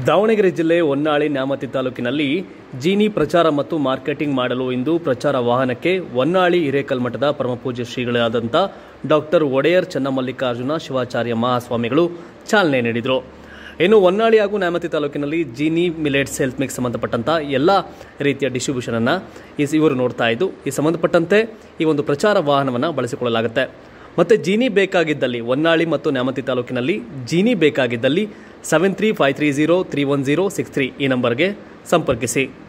ದಾವಣಗೆರೆ ಜಿಲ್ಲೆ ಹೊನ್ನಾಳಿ ನ್ಯಾಮತಿ ತಾಲೂಕಿನಲ್ಲಿ ಜೀನಿ ಪ್ರಚಾರ ಮತ್ತು ಮಾರ್ಕೆಟಿಂಗ್ ಮಾಡಲು ಇಂದು ಪ್ರಚಾರ ವಾಹನಕ್ಕೆ ಹೊನ್ನಾಳಿ ಹಿರೇಕಲ್ಮಠದ ಪರಮಪೂಜ್ಯ ಶ್ರೀಗಳಾದಂಥ ಡಾಕ್ಟರ್ ಒಡೆಯರ್ ಚನ್ನಮಲ್ಲಿಕಾರ್ಜುನ ಶಿವಾಚಾರ್ಯ ಮಹಾಸ್ವಾಮಿಗಳು ಚಾಲನೆ ನೀಡಿದರು ಇನ್ನು ಹೊನ್ನಾಳಿ ಹಾಗೂ ನ್ಯಾಮತಿ ತಾಲೂಕಿನಲ್ಲಿ ಜೀನಿ ಮಿಲೆಟ್ಸ್ ಹೆಲ್ತ್ ಮಿಕ್ಸ್ ಸಂಬಂಧಪಟ್ಟಂಥ ಎಲ್ಲ ರೀತಿಯ ಡಿಸ್ಟ್ರಿಬ್ಯೂಷನನ್ನು ಈ ಇವರು ನೋಡ್ತಾ ಇದ್ದು ಈ ಸಂಬಂಧಪಟ್ಟಂತೆ ಈ ಒಂದು ಪ್ರಚಾರ ವಾಹನವನ್ನು ಬಳಸಿಕೊಳ್ಳಲಾಗುತ್ತೆ ಮತ್ತು ಜೀನಿ ಬೇಕಾಗಿದ್ದಲ್ಲಿ ಹೊನ್ನಾಳಿ ಮತ್ತು ನ್ಯಾಮತಿ ತಾಲೂಕಿನಲ್ಲಿ ಜೀನಿ ಬೇಕಾಗಿದ್ದಲ್ಲಿ seven three five three zero three one zero six three ಈ ನಂಬರ್ಗೆ ಸಂಪರ್ಕಿಸಿ